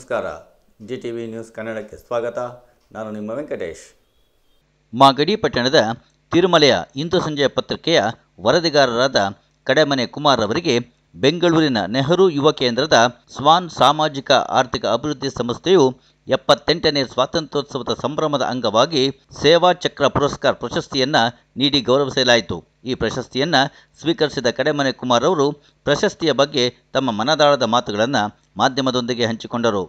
ನಮಸ್ಕಾರ G T V news ಕನ್ನಡಕ್ಕೆ ಸ್ವಾಗತ ನಾನು ನಿಮ್ಮ ವೆಂಕಟೇಶ್ ಮಾಗಡಿ ಪಟ್ಟಣದ ತಿರುಮಲೆಯ ಇಂದು ಸಂಜೆಯ ಪತ್ರಿಕೆಯ ವರದಿಗಾರರಾದ ಕಡೆಮನೆ ಕುಮಾರ್ ಅವರಿಗೆ ಬೆಂಗಳೂರಿನ ನೆಹರು ಯುವ ಕೇಂದ್ರದ ಸ್ವಾನ್ ಸಾಮಾಜಿಕ ಆರ್ಥಿಕ ಅಭಿವೃದ್ಧಿ ಸಂಸ್ಥೆಯು ಎಪ್ಪತ್ತೆಂಟನೇ ಸ್ವಾತಂತ್ರ್ಯೋತ್ಸವದ ಸಂಭ್ರಮದ ಅಂಗವಾಗಿ ಸೇವಾ ಚಕ್ರ ಪುರಸ್ಕಾರ ಪ್ರಶಸ್ತಿಯನ್ನು ನೀಡಿ ಗೌರವಿಸಲಾಯಿತು ಈ ಪ್ರಶಸ್ತಿಯನ್ನು ಸ್ವೀಕರಿಸಿದ ಕಡೆಮನೆ ಕುಮಾರ್ ಅವರು ಪ್ರಶಸ್ತಿಯ ಬಗ್ಗೆ ತಮ್ಮ ಮನದಾಳದ ಮಾತುಗಳನ್ನು ಮಾಧ್ಯಮದೊಂದಿಗೆ ಹಂಚಿಕೊಂಡರು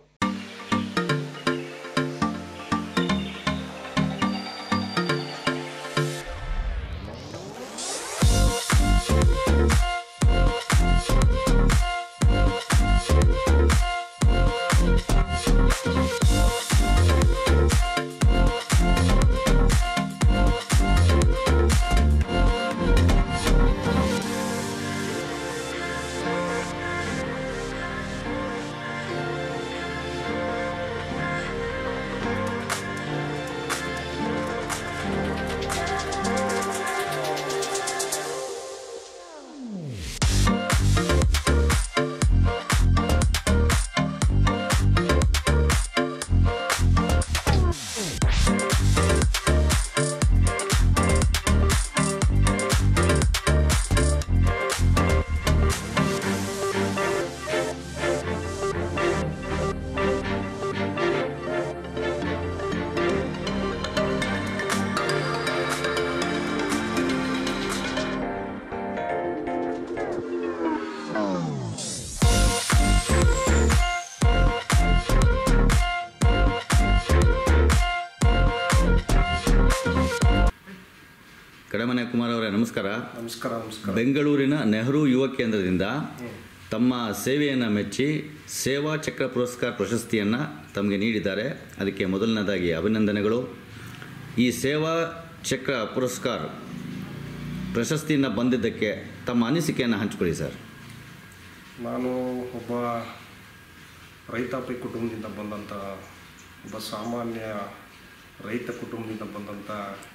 ಕಡೆಮನೆ ಕುಮಾರ್ ಅವರೇ ನಮಸ್ಕಾರ ನಮಸ್ಕಾರ ನಮಸ್ಕಾರ ಬೆಂಗಳೂರಿನ ನೆಹರು ಯುವ ಕೇಂದ್ರದಿಂದ ತಮ್ಮ ಸೇವೆಯನ್ನು ಮೆಚ್ಚಿ ಸೇವಾ ಚಕ್ರ ಪುರಸ್ಕಾರ ಪ್ರಶಸ್ತಿಯನ್ನು ತಮಗೆ ನೀಡಿದ್ದಾರೆ ಅದಕ್ಕೆ ಮೊದಲನೇದಾಗಿ ಅಭಿನಂದನೆಗಳು ಈ ಸೇವಾ ಚಕ್ರ ಪುರಸ್ಕಾರ ಪ್ರಶಸ್ತಿಯಿಂದ ಬಂದಿದ್ದಕ್ಕೆ ತಮ್ಮ ಅನಿಸಿಕೆಯನ್ನು ಹಂಚಿಕೊಳ್ಳಿ ಸರ್ ನಾನು ಒಬ್ಬ ರೈತಾಪಿ ಕುಟುಂಬದಿಂದ ಬಂದಂಥ ಒಬ್ಬ ಸಾಮಾನ್ಯ ರೈತ ಕುಟುಂಬದಿಂದ ಬಂದಂಥ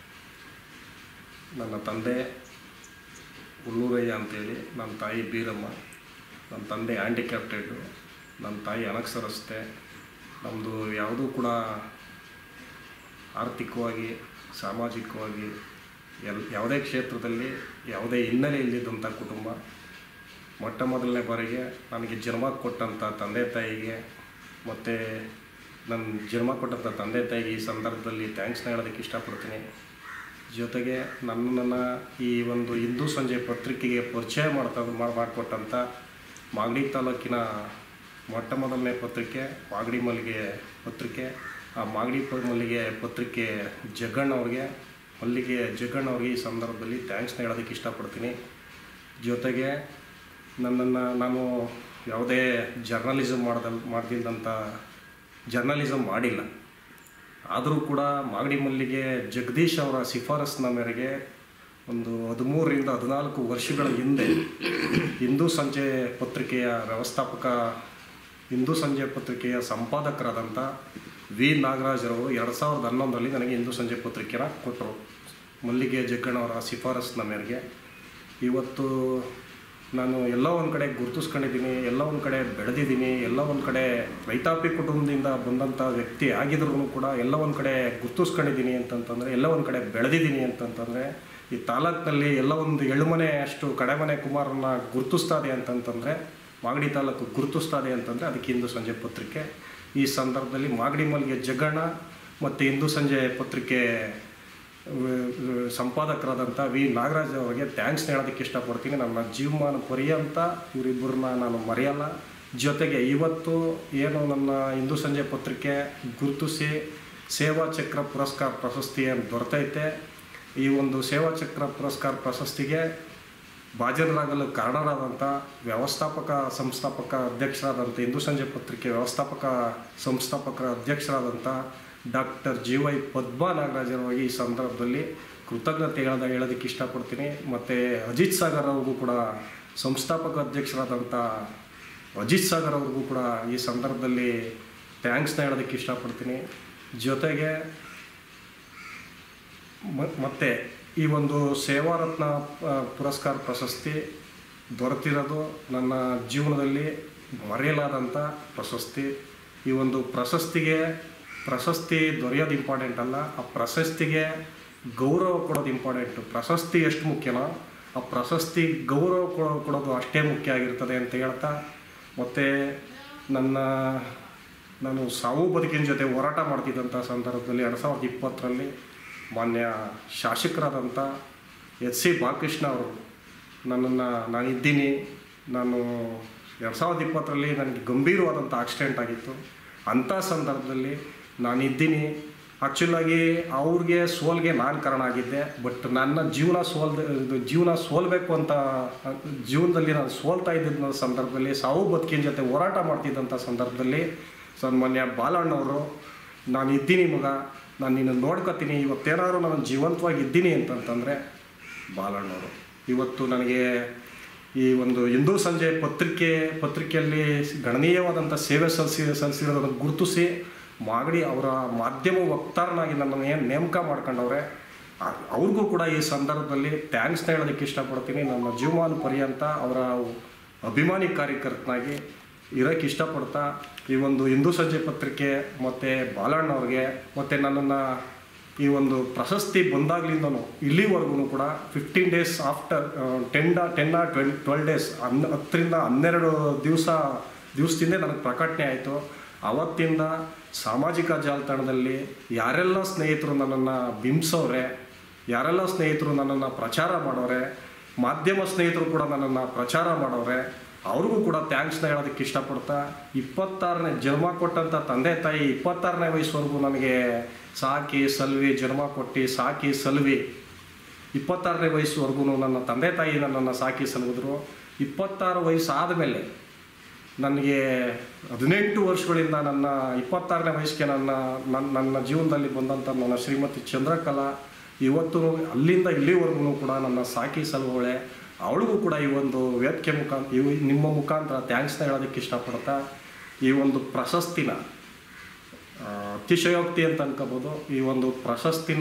ನನ್ನ ತಂದೆ ಹುಲ್ಲೂರಯ್ಯ ಅಂತೇಳಿ ನನ್ನ ತಾಯಿ ಬೀರಮ್ಮ ನನ್ನ ತಂದೆ ಹ್ಯಾಂಡಿಕ್ಯಾಪ್ಟೆಡು ನನ್ನ ತಾಯಿ ಅನಕ್ಷರಸ್ತೆ ನಮ್ಮದು ಯಾವುದೂ ಕೂಡ ಆರ್ಥಿಕವಾಗಿ ಸಾಮಾಜಿಕವಾಗಿ ಎಲ್ ಯಾವುದೇ ಕ್ಷೇತ್ರದಲ್ಲಿ ಯಾವುದೇ ಹಿನ್ನೆಲೆ ಇಲ್ಲದಿದ್ದಂಥ ಕುಟುಂಬ ಮೊಟ್ಟ ಮೊದಲನೇ ಬಾರಿಗೆ ನನಗೆ ಜನ್ಮ ಕೊಟ್ಟಂಥ ತಂದೆ ತಾಯಿಗೆ ಮತ್ತು ನನ್ನ ಜನ್ಮ ಕೊಟ್ಟಂಥ ತಂದೆ ತಾಯಿಗೆ ಈ ಸಂದರ್ಭದಲ್ಲಿ ಥ್ಯಾಂಕ್ಸ್ನ ಹೇಳೋದಕ್ಕೆ ಇಷ್ಟಪಡ್ತೀನಿ ಜೊತೆಗೆ ನನ್ನನ್ನು ಈ ಒಂದು ಹಿಂದೂ ಸಂಜೆ ಪತ್ರಿಕೆಗೆ ಪರಿಚಯ ಮಾಡ್ತಾ ಮಾಡ್- ಮಾಡಿಕೊಟ್ಟಂಥ ಮಾಗಡಿ ತಾಲೂಕಿನ ಮೊಟ್ಟ ಮೊದಲನೇ ಪತ್ರಿಕೆ ಮಾಗಡಿ ಮಲ್ಲಿಗೆ ಪತ್ರಿಕೆ ಆ ಮಾಗಡಿ ಪ- ಮಲ್ಲಿಗೆ ಪತ್ರಿಕೆ ಜಗ್ಗಣ್ಣ ಅವ್ರಿಗೆ ಮಲ್ಲಿಗೆ ಜಗ್ಗಣ್ಣ ಅವ್ರಿಗೆ ಈ ಸಂದರ್ಭದಲ್ಲಿ ಥ್ಯಾಂಕ್ಸ್ನ ಹೇಳೋದಕ್ಕೆ ಇಷ್ಟಪಡ್ತೀನಿ ಜೊತೆಗೆ ನನ್ನನ್ನು ನಾನು ಯಾವುದೇ ಜರ್ನಲಿಸಮ್ ಮಾಡ್ದ ಮಾಡ್ದಿಲ್ದಂಥ ಜರ್ನಲಿಸಮ್ ಮಾಡಿಲ್ಲ ಆದರೂ ಕೂಡ ಮಾಗಡಿ ಮಲ್ಲಿಗೆ ಜಗದೀಶ್ ಅವರ ಶಿಫಾರಸ್ಸಿನ ಮೇರೆಗೆ ಒಂದು ಹದಿಮೂರರಿಂದ ಹದಿನಾಲ್ಕು ವರ್ಷಗಳ ಹಿಂದೆ ಹಿಂದೂ ಸಂಜೆ ಪತ್ರಿಕೆಯ ವ್ಯವಸ್ಥಾಪಕ ಹಿಂದೂ ಸಂಜೆ ಪತ್ರಿಕೆಯ ಸಂಪಾದಕರಾದಂಥ ವಿ ನಾಗರಾಜರವರು ಎರಡು ಸಾವಿರದ ಹನ್ನೊಂದರಲ್ಲಿ ನನಗೆ ಹಿಂದೂ ಸಂಜೆ ಪತ್ರಿಕೆನ ಕೊಟ್ಟರು ಮಲ್ಲಿಗೆ ಜಗ್ಗಣ್ಣವರ ಶಿಫಾರಸ್ಸಿನ ಮೇರೆಗೆ ಇವತ್ತು ನಾನು ಎಲ್ಲ ಒಂದು ಕಡೆ ಗುರುತಿಸ್ಕೊಂಡಿದ್ದೀನಿ ಎಲ್ಲ ಒಂದು ಕಡೆ ಬೆಳೆದಿದ್ದೀನಿ ಎಲ್ಲ ಒಂದು ಕಡೆ ರೈತಾಪಿ ಕುಟುಂಬದಿಂದ ಬಂದಂಥ ವ್ಯಕ್ತಿ ಆಗಿದ್ರು ಕೂಡ ಎಲ್ಲ ಒಂದು ಕಡೆ ಗುರುತಿಸ್ಕೊಂಡಿದ್ದೀನಿ ಅಂತಂತಂದರೆ ಎಲ್ಲ ಒಂದು ಕಡೆ ಬೆಳೆದಿದ್ದೀನಿ ಅಂತಂತಂದರೆ ಈ ತಾಲೂಕಿನಲ್ಲಿ ಎಲ್ಲ ಒಂದು ಎಳುಮನೆ ಅಷ್ಟು ಕಡೆಮನೆ ಕುಮಾರನ್ನ ಗುರುತಿಸ್ತಾ ಇದೆ ಅಂತಂತಂದರೆ ಮಾಗಡಿ ತಾಲೂಕು ಗುರುತಿಸ್ತಾ ಇದೆ ಅಂತಂದರೆ ಅದಕ್ಕೆ ಹಿಂದೂ ಸಂಜೆ ಪತ್ರಿಕೆ ಈ ಸಂದರ್ಭದಲ್ಲಿ ಮಾಗಡಿ ಮಲ್ಲಿಗೆ ಜಗ್ಗಣ್ಣ ಮತ್ತು ಹಿಂದೂ ಸಂಜೆ ಪತ್ರಿಕೆ ವ- ವ- ಸಂಪಾದಕರಾದಂಥ ವಿ ನಾಗರಾಜ್ ಅವರಿಗೆ ಥ್ಯಾಂಕ್ಸ್ ಹೇಳೋದಕ್ಕೆ ಇಷ್ಟಪಡ್ತೀನಿ ನನ್ನ ಜೀವಮಾನ ಪರ್ಯಂತ ಇವರಿಬ್ಬರನ್ನ ನಾನು ಮರೆಯಲ್ಲ ಜೊತೆಗೆ ಇವತ್ತು ಏನು ನನ್ನ ಹಿಂದೂ ಸಂಜೆ ಪತ್ರಿಕೆ ಗುರುತಿಸಿ ಸೇವಾ ಚಕ್ರ ಪುರಸ್ಕಾರ ಪ್ರಶಸ್ತಿ ಏನು ದೊರೆತೈತೆ ಈ ಒಂದು ಸೇವಾ ಚಕ್ರ ಪುರಸ್ಕಾರ ಪ್ರಶಸ್ತಿಗೆ ಭಾಜನರಾಗಲು ಕಾರಣರಾದಂಥ ವ್ಯವಸ್ಥಾಪಕ ಸಂಸ್ಥಾಪಕ ಅಧ್ಯಕ್ಷರಾದಂಥ ಹಿಂದೂ ಸಂಜೆ ಪತ್ರಿಕೆ ವ್ಯವಸ್ಥಾಪಕ ಸಂಸ್ಥಾಪಕರ ಅಧ್ಯಕ್ಷರಾದಂಥ ಡಾಕ್ಟರ್ ಜಿ ವೈ ಪದ್ಮಾ ನಾಗರಾಜರವರಿಗೆ ಈ ಸಂದರ್ಭದಲ್ಲಿ ಕೃತಜ್ಞತೆ ಹೇಳದ ಹೇಳೋದಕ್ಕೆ ಇಷ್ಟಪಡ್ತೀನಿ ಮತ್ತು ಅಜಿತ್ ಸಾಗರ್ ಅವ್ರಿಗೂ ಕೂಡ ಸಂಸ್ಥಾಪಕ ಅಧ್ಯಕ್ಷರಾದಂಥ ಅಜಿತ್ ಸಾಗರ್ ಅವ್ರಿಗೂ ಕೂಡ ಈ ಸಂದರ್ಭದಲ್ಲಿ ಥ್ಯಾಂಕ್ಸ್ನ ಹೇಳೋದಕ್ಕೆ ಇಷ್ಟಪಡ್ತೀನಿ ಜೊತೆಗೆ ಮ- ಮತ್ತೆ ಈ ಒಂದು ಸೇವಾರತ್ನ ಆ, ಪುರಸ್ಕಾರ ಪ್ರಶಸ್ತಿ ದೊರೆತಿರೋದು ನನ್ನ ಜೀವನದಲ್ಲಿ ಮರೆಯಲಾದಂಥ ಪ್ರಶಸ್ತಿ ಈ ಒಂದು ಪ್ರಶಸ್ತಿಗೆ ಪ್ರಶಸ್ತಿ ದೊರೆಯೋದು ಇಂಪಾರ್ಟೆಂಟ್ ಅಲ್ಲ ಆ ಪ್ರಶಸ್ತಿಗೆ ಗೌರವ ಕೊಡೋದು ಇಂಪಾರ್ಟೆಂಟು ಪ್ರಶಸ್ತಿ ಎಷ್ಟು ಮುಖ್ಯನೋ ಆ ಪ್ರಶಸ್ತಿ ಗೌರವ ಕೊಡೋ- ಕೊಡೋದು ಅಷ್ಟೇ ಮುಖ್ಯ ಆಗಿರ್ತದೆ ಅಂತ ಹೇಳ್ತಾ ಮತ್ತು ನನ್ನ ನಾನು ಸಾವು ಬದುಕಿನ ಜೊತೆ ಹೋರಾಟ ಮಾಡ್ತಿದ್ದಂಥ ಸಂದರ್ಭದಲ್ಲಿ ಎರಡು ಸಾವಿರದ ಇಪ್ಪತ್ತರಲ್ಲಿ ಮಾನ್ಯ ಶಾಸಕರಾದಂಥ ಎಚ್ ಸಿ ಬಾಲಕೃಷ್ಣ ಅವರು ನನ್ನನ್ನು ನಾನು ಇದ್ದೀನಿ ನಾನು ಎರಡು ಸಾವಿರದ ಇಪ್ಪತ್ತರಲ್ಲಿ ನನಗೆ ಗಂಭೀರವಾದಂಥ ಆಕ್ಸಿಡೆಂಟ್ ಆಗಿತ್ತು ಅಂಥ ಸಂದರ್ಭದಲ್ಲಿ ನಾನು ಇದ್ದೀನಿ ಆ್ಯಕ್ಚುಲಾಗಿ ಅವ್ರಿಗೆ ಸೋಲ್ಗೆ ನಾನು ಕಾರಣ ಆಗಿದ್ದೆ ಬಟ್ ನನ್ನ ಜೀವನ ಸೋಲ್ದ ಇದು ಜೀವನ ಸೋಲ್ಬೇಕು ಅಂತ ಜೀವನದಲ್ಲಿ ನಾನು ಸೋಲ್ತಾ ಇದ್ದಿದ್ದ ಸಂದರ್ಭದಲ್ಲಿ ಸಾವು ಬದುಕಿನ ಜೊತೆ ಹೋರಾಟ ಮಾಡ್ತಿದ್ದಂಥ ಸಂದರ್ಭದಲ್ಲಿ ಸನ್ಮಾನ್ಯ ಬಾಲಣ್ಣವರು ನಾನು ಇದ್ದೀನಿ ಮಗ ನಾನು ನಿನ್ನ ನೋಡ್ಕೊತೀನಿ ಇವತ್ತೇನಾದ್ರು ನಾನು ಜೀವಂತವಾಗಿ ಇದ್ದೀನಿ ಅಂತಂತಂದರೆ ಬಾಲಣ್ಣವರು ಇವತ್ತು ನನಗೆ ಈ ಒಂದು ಹಿಂದೂ ಸಂಜೆ ಪತ್ರಿಕೆ ಪತ್ರಿಕೆಯಲ್ಲಿ ಗಣನೀಯವಾದಂಥ ಸೇವೆ ಸಲ್ಲಿಸಿ ಸಲ್ಲಿಸಿರೋದನ್ನು ಗುರುತಿಸಿ ಮಾಗಡಿ ಅವರ ಮಾಧ್ಯಮ ವಕ್ತಾರನಾಗಿ ನನ್ನನ್ನು ಏನು ನೇಮಕ ಮಾಡ್ಕೊಂಡವ್ರೆ ಆ- ಅವ್ರಿಗೂ ಕೂಡ ಈ ಸಂದರ್ಭದಲ್ಲಿ ಥ್ಯಾಂಕ್ಸ್ನ ಹೇಳೋದಕ್ಕೆ ಇಷ್ಟಪಡ್ತೀನಿ ನನ್ನ ಜೀವಮಾನ ಪರ್ಯಂತ ಅವರ ಅಭಿಮಾನಿ ಕಾರ್ಯಕರ್ತನಾಗಿ ಇರೋಕ್ಕೆ ಇಷ್ಟಪಡ್ತಾ ಈ ಒಂದು ಹಿಂದೂ ಸಂಜೆ ಪತ್ರಿಕೆ ಮತ್ತು ಬಾಲಣ್ಣವ್ರಿಗೆ ಮತ್ತು ನನ್ನನ್ನು ಈ ಒಂದು ಪ್ರಶಸ್ತಿ ಬಂದಾಗ್ಲಿಂದನೂ ಇಲ್ಲಿವರೆಗೂ ಕೂಡ fifteen days after ten ten or twelve twelve days ಹನ್ ಹತ್ತರಿಂದ ಹನ್ನೆರಡು ದಿವಸ ದಿವಸದಿಂದ ನನಗೆ ಪ್ರಕಟಣೆ ಆಯಿತು ಅವತ್ತಿಂದ ಸಾಮಾಜಿಕ ಜಾಲತಾಣದಲ್ಲಿ ಯಾರೆಲ್ಲ ಸ್ನೇಹಿತರು ನನ್ನನ್ನು ಬಿಂಬಿಸೋರೆ ಯಾರೆಲ್ಲ ಸ್ನೇಹಿತರು ನನ್ನನ್ನು ಪ್ರಚಾರ ಮಾಡೋರೆ ಮಾಧ್ಯಮ ಸ್ನೇಹಿತರು ಕೂಡ ನನ್ನನ್ನು ಪ್ರಚಾರ ಮಾಡೋರೆ ಅವ್ರಿಗೂ ಕೂಡ ಥ್ಯಾಂಕ್ಸ್ನ ಹೇಳೋದಕ್ಕೆ ಇಷ್ಟಪಡ್ತಾ ಇಪ್ಪತ್ತಾರನೇ ಜನ್ಮ ಕೊಟ್ಟಂಥ ತಂದೆ ತಾಯಿ ಇಪ್ಪತ್ತಾರನೇ ವಯಸ್ಸುವರೆಗೂ ನನಗೆ ಸಾಕಿ ಸಲ್ವಿ ಜನ್ಮ ಕೊಟ್ಟು ಸಾಕಿ ಸಲ್ವಿ ಇಪ್ಪತ್ತಾರನೇ ವಯಸ್ಸುವರೆಗೂ ನನ್ನ ತಂದೆ ತಾಯಿ ನನ್ನನ್ನು ಸಾಕಿ ಸಲುವಿದ್ರು ಇಪ್ಪತ್ತಾರು ವಯಸ್ಸಾದ ಮೇಲೆ ನನಗೆ ಹದಿನೆಂಟು ವರ್ಷಗಳಿಂದ ನನ್ನ ಇಪ್ಪತ್ತಾರನೇ ವಯಸ್ಸಿಗೆ ನನ್ನ ನನ್ನ ನನ್ನ ಜೀವನದಲ್ಲಿ ಬಂದಂಥ ನನ್ನ ಶ್ರೀಮತಿ ಚಂದ್ರಕಲಾ ಇವತ್ತು ಅಲ್ಲಿಂದ ಇಲ್ಲಿವರೆಗೂ ಕೂಡ ನನ್ನ ಸಾಕಿ ಸಲುವಳೆ ಅವಳಿಗೂ ಕೂಡ ಈ ಒಂದು ವೇದಿಕೆ ಮುಖಾಂತರ ಇವು ನಿಮ್ಮ ಮುಖಾಂತರ ಥ್ಯಾಂಕ್ಸ್ನ ಹೇಳೋದಕ್ಕೆ ಇಷ್ಟಪಡ್ತಾ ಈ ಒಂದು ಪ್ರಶಸ್ತಿನ ಆ, ಅತಿಶಯೋಕ್ತಿ ಅಂತ ಅನ್ಕೋಬೋದು ಈ ಒಂದು ಪ್ರಶಸ್ತಿನ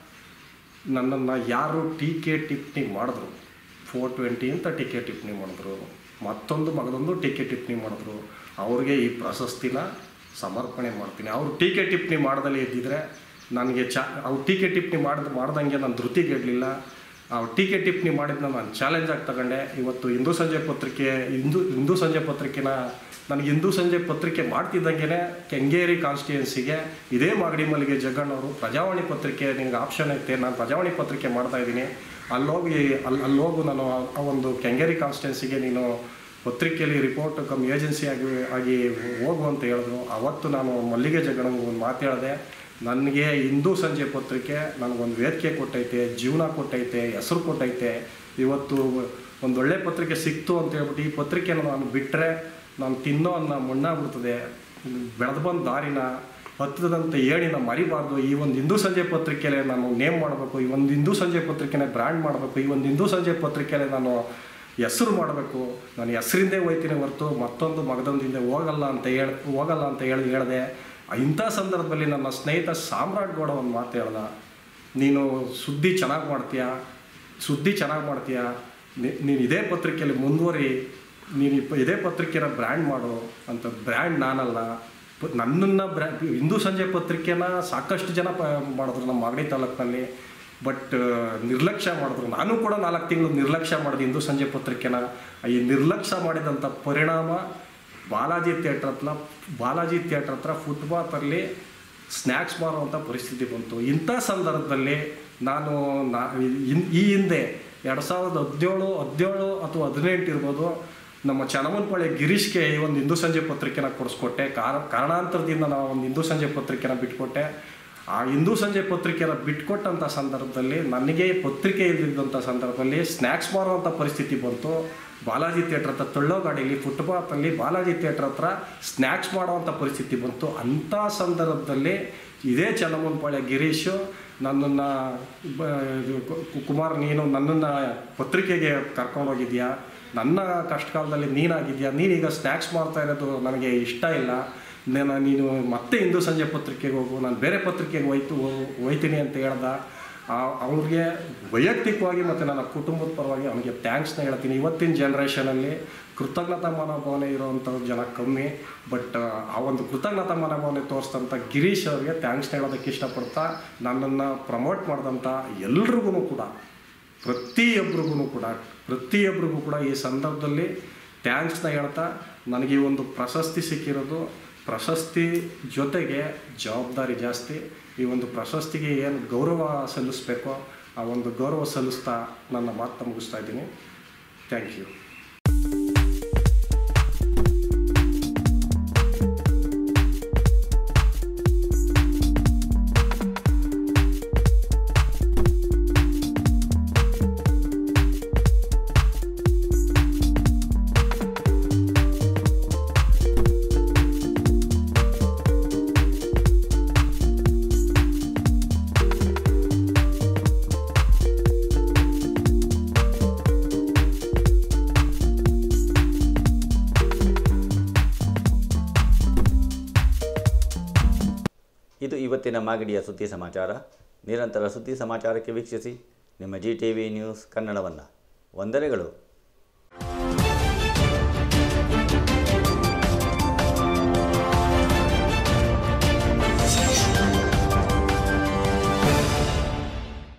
ನನ್ನನ್ನು ಯಾರು ಟೀಕೆ ಟಿಪ್ಪಣಿ ಮಾಡಿದ್ರು ಫೋರ್ ಟ್ವೆಂಟಿ ಅಂತ ಟೀಕೆ ಟಿಪ್ಪಣಿ ಮಾಡಿದ್ರು ಮತ್ತೊಂದು ಮಗದೊಂದು ಟೀಕೆ ಟಿಪ್ಪಣಿ ಮಾಡಿದ್ರು ಅವ್ರಿಗೆ ಈ ಪ್ರಶಸ್ತಿನ ಸಮರ್ಪಣೆ ಮಾಡ್ತೀನಿ ಅವರು ಟೀಕೆ ಟಿಪ್ಪಣಿ ಮಾಡ್ದಲೇ ಇದ್ದಿದ್ರೆ ನನಗೆ ಚಾ ಅವ್ರು ಟೀಕೆ ಟಿಪ್ಪಣಿ ಮಾಡ್ದು ಮಾಡ್ದಂಗೆ ನಾನು ಧೃತಿಗೆಡಲಿಲ್ಲ ಅವ್ರು ಟೀಕೆ ಟಿಪ್ಪಣಿ ಮಾಡಿದ್ನ ನಾನು ಚಾಲೆಂಜ್ ಆಗಿ ತಗೊಂಡೆ ಇವತ್ತು ಹಿಂದೂ ಸಂಜೆ ಪತ್ರಿಕೆ ಹಿಂದೂ ಹಿಂದೂ ಸಂಜೆ ಪತ್ರಿಕೆನ ನನಗೆ ಹಿಂದೂ ಸಂಜೆ ಪತ್ರಿಕೆ ಮಾಡ್ತಿದ್ದಂಗೆ ಕೆಂಗೇರಿ ಕಾನ್ಸ್ಟಿಟ್ಯೂನ್ಸಿಗೆ ಇದೇ ಮಾಗಡಿ ಮಲ್ಲಿಗೆ ಜಗ್ಗಣ್ಣವರು ಪ್ರಜಾವಾಣಿ ಪತ್ರಿಕೆ ನಿನಗೆ ಆಪ್ಷನ್ ಐತೆ ನಾನು ಪ್ರಜಾವಾಣಿ ಪತ್ರಿಕೆ ಮಾಡ್ತಾ ಇದ್ದೀನಿ ಅಲ್ಲೋಗಿ ಅಲ್ಲಿ ಅಲ್ಲೋಗು ನಾನು ಆ- ಆ ಒಂದು ಕೆಂಗೇರಿ ಕಾನ್ಸ್ಟಿಟ್ಯೂನ್ಸಿಗೆ ನೀನು ಪತ್ರಿಕೆಯಲ್ಲಿ ರಿಪೋರ್ಟ್ ಕಮ್ ಏಜೆನ್ಸಿ ಆಗಿ ಆಗಿ ಹೋಗು ಅಂತ ಹೇಳಿದ್ರು ಅವತ್ತು ನಾನು ಮಲ್ಲಿಗೆ ಜಗ್ಗಣ್ಣಂಗೆ ಒಂದು ಮಾತು ಹೇಳಿದೆ ನನಗೆ ಹಿಂದೂ ಸಂಜೆ ಪತ್ರಿಕೆ ನನಗೊಂದು ವೇದಿಕೆ ಕೊಟ್ಟೈತೆ ಜೀವನ ಕೊಟ್ಟೈತೆ ಹೆಸರು ಕೊಟ್ಟೈತೆ ಇವತ್ತು ಒಂದು ಒಳ್ಳೆ ಪತ್ರಿಕೆ ಸಿಕ್ತು ಅಂತ ಹೇಳ್ಬಿಟ್ಟು ಈ ಪತ್ರಿಕೆನ ನಾನು ಬಿಟ್ಟರೆ ನಾನು ತಿನ್ನೋ ಅನ್ನ ಮಣ್ಣಾಗ್ಬಿಡ್ತದೆ ಬೆಳೆದು ಬಂದ ದಾರಿನ ಹತ್ತದಂತೆ ಏಣಿನ ಮರಿಬಾರ್ದು ಈ ಒಂದು ಹಿಂದೂ ಸಂಜೆ ಪತ್ರಿಕೆಲೆ ನಾನು ನೇಮ್ ಮಾಡಬೇಕು ಈ ಒಂದು ಹಿಂದೂ ಸಂಜೆ ಪತ್ರಿಕೆನೇ ಬ್ರ್ಯಾಂಡ್ ಮಾಡಬೇಕು ಈ ಒಂದು ಹಿಂದೂ ಸಂಜೆ ಪತ್ರಿಕೆಲೆ ನಾನು ಹೆಸರು ಮಾಡಬೇಕು ನಾನು ಹೆಸರಿಂದೇ ಹೋಯ್ತೀನಿ ಹೊರತು ಮತ್ತೊಂದು ಮಗದೊಂದಿಂದ ಹೋಗಲ್ಲ ಅಂತ ಹೇಳಿ ಹೋಗಲ್ಲ ಅಂತ ಹೇಳಿ ಹೇಳಿದೆ ಇಂಥ ಸಂದರ್ಭದಲ್ಲಿ ನನ್ನ ಸ್ನೇಹಿತ ಸಾಮ್ರಾಟ್ ಗೌಡ ಒಂದು ಮಾತು ಹೇಳ್ದ ನೀನು ಸುದ್ದಿ ಚೆನ್ನಾಗಿ ಮಾಡ್ತೀಯಾ ಸುದ್ದಿ ಚೆನ್ನಾಗಿ ಮಾಡ್ತೀಯಾ ನೀ- ನೀನು ಇದೇ ಪತ್ರಿಕೆಯಲ್ಲಿ ಮುಂದುವರಿ ನೀನು ಇಪ್ಪ ಇದೇ ಪತ್ರಿಕೆನ ಬ್ರ್ಯಾಂಡ್ ಮಾಡು ಅಂತ ಬ್ರ್ಯಾಂಡ್ ನಾನಲ್ಲ ಪ- ನನ್ನನ್ನು ಬ್ರ್ಯಾ ಹಿಂದೂ ಸಂಜೆ ಪತ್ರಿಕೆನ ಸಾಕಷ್ಟು ಜನ ಪ ಮಾಡಿದ್ರು ನಮ್ಮ ಮಾಗಡಿ ತಾಲೂಕಿನಲ್ಲಿ ಬಟ್ ನಿರ್ಲಕ್ಷ್ಯ ಮಾಡಿದ್ರು ನಾನು ಕೂಡ ನಾಲ್ಕು ತಿಂಗಳು ನಿರ್ಲಕ್ಷ್ಯ ಮಾಡಿದೆ ಹಿಂದೂ ಸಂಜೆ ಪತ್ರಿಕೆನ ಈ ನಿರ್ಲಕ್ಷ್ಯ ಮಾಡಿದಂಥ ಪರಿಣಾಮ ಬಾಲಾಜಿ ಥಿಯೇಟ್ರ್ ಹತ್ರ ಬಾಲಾಜಿ ಥಿಯೇಟ್ರ್ ಹತ್ರ ಫುಟ್ಪಾತಲ್ಲಿ ಸ್ನ್ಯಾಕ್ಸ್ ಮಾರುವಂಥ ಪರಿಸ್ಥಿತಿ ಬಂತು ಇಂಥ ಸಂದರ್ಭದಲ್ಲಿ ನಾನು ನಾ ಇನ್- ಈ ಹಿಂದೆ ಎರಡು ಸಾವಿರದ ಹದಿನೇಳು ಹದಿನೇಳು ಅಥವಾ ಹದಿನೆಂಟು ಇರ್ಬೋದು ನಮ್ಮ ಚನ್ನಮನಪಳ್ಳಿ ಗಿರೀಶ್ಗೆ ಈ ಒಂದು ಹಿಂದೂ ಸಂಜೆ ಪತ್ರಿಕೆನ ಕೊಡಿಸ್ಕೊಟ್ಟೆ ಕಾರ ಕಾರಣಾಂತರದಿಂದ ನಾವು ಒಂದು ಹಿಂದೂ ಸಂಜೆ ಪತ್ರಿಕೆನ ಬಿಟ್ಕೊಟ್ಟೆ ಆ ಹಿಂದೂ ಸಂಜೆ ಪತ್ರಿಕೆನ ಬಿಟ್ಕೊಟ್ಟಂಥ ಸಂದರ್ಭದಲ್ಲಿ ನನಗೆ ಪತ್ರಿಕೆ ಇಲ್ದಿದ್ದಂಥ ಸಂದರ್ಭದಲ್ಲಿ ಸ್ನ್ಯಾಕ್ಸ್ ಮಾರುವಂಥ ಪರಿಸ್ಥಿತಿ ಬಂತು ಬಾಲಾಜಿ ಥಿಯೇಟ್ರ್ ಹತ್ರ ತಳ್ಳೋ ಗಾಡಿಯಲ್ಲಿ ಫುಟ್ಪಾತಲ್ಲಿ ಬಾಲಾಜಿ ಥಿಯೇಟ್ರ್ ಹತ್ರ ಸ್ನ್ಯಾಕ್ಸ್ ಮಾಡುವಂಥ ಪರಿಸ್ಥಿತಿ ಬಂತು ಅಂಥ ಸಂದರ್ಭದಲ್ಲಿ ಇದೇ ಚನ್ನಮನಪಾಳ್ಯ ಗಿರೀಶು ನನ್ನನ್ನು ಕುಮಾರ್ ನೀನು ನನ್ನನ್ನು ಪತ್ರಿಕೆಗೆ ಕರ್ಕೊಂಡೋಗಿದ್ಯಾ ನನ್ನ ಕಷ್ಟಕಾಲದಲ್ಲಿ ನೀನಾಗಿದ್ಯಾ ನೀನೀಗ ಸ್ನ್ಯಾಕ್ಸ್ ಮಾಡ್ತಾ ಇರೋದು ನನಗೆ ಇಷ್ಟ ಇಲ್ಲ ನಾನು ನೀನು ಮತ್ತೆ ಹಿಂದೂ ಸಂಜೆ ಪತ್ರಿಕೆಗೆ ಹೋಗು ನಾನು ಬೇರೆ ಪತ್ರಿಕೆಗೆ ಹೋಯ್ತು ಹೋಗ್ತೀನಿ ಅಂತ ಹೇಳ್ದ ಅವ್ರಿಗೆ ವೈಯಕ್ತಿಕವಾಗಿ ಮತ್ತು ನನ್ನ ಕುಟುಂಬದ ಪರವಾಗಿ ಅವನಿಗೆ ಥ್ಯಾಂಕ್ಸ್ನ ಹೇಳ್ತೀನಿ ಇವತ್ತಿನ ಜನ್ರೇಷನಲ್ಲಿ ಕೃತಜ್ಞತಾ ಮನೋಭಾವನೆ ಇರೋವಂಥ ಜನ ಕಮ್ಮಿ ಬಟ್ ಆ ಒಂದು ಕೃತಜ್ಞತಾ ಮನೋಭಾವನೆ ತೋರಿಸಿದಂಥ ಗಿರೀಶ್ ಅವರಿಗೆ ಥ್ಯಾಂಕ್ಸ್ನ ಹೇಳೋದಕ್ಕೆ ಇಷ್ಟಪಡ್ತಾ ನನ್ನನ್ನು ಪ್ರಮೋಟ್ ಮಾಡಿದಂಥ ಎಲ್ರಿಗೂ ಕೂಡ ಪ್ರತಿಯೊಬ್ಬರಿಗೂ ಕೂಡ ಪ್ರತಿಯೊಬ್ಬರಿಗೂ ಕೂಡ ಈ ಸಂದರ್ಭದಲ್ಲಿ ಥ್ಯಾಂಕ್ಸ್ನ ಹೇಳ್ತಾ ನನಗೆ ಈ ಒಂದು ಪ್ರಶಸ್ತಿ ಸಿಕ್ಕಿರೋದು ಪ್ರಶಸ್ತಿ ಜೊತೆಗೆ ಜವಾಬ್ದಾರಿ ಜಾಸ್ತಿ ಈ ಒಂದು ಪ್ರಶಸ್ತಿಗೆ ಏನು ಗೌರವ ಸಲ್ಲಿಸಬೇಕೋ ಆ ಒಂದು ಗೌರವ ಸಲ್ಲಿಸ್ತಾ ನನ್ನ ಮಾತನ್ನ ಮುಗಿಸ್ತಾ ಇದ್ದೀನಿ ಥ್ಯಾಂಕ್ ಯು ಇದು ಇವತ್ತಿನ ಮಾಗಡಿಯ ಸುದ್ದಿ ಸಮಾಚಾರ ನಿರಂತರ ಸುದ್ದಿ ಸಮಾಚಾರಕ್ಕೆ ವೀಕ್ಷಿಸಿ ನಿಮ್ಮ ಜಿ ಟಿ ವಿ ನ್ಯೂಸ್ ಕನ್ನಡವನ್ನು ವಂದನೆಗಳು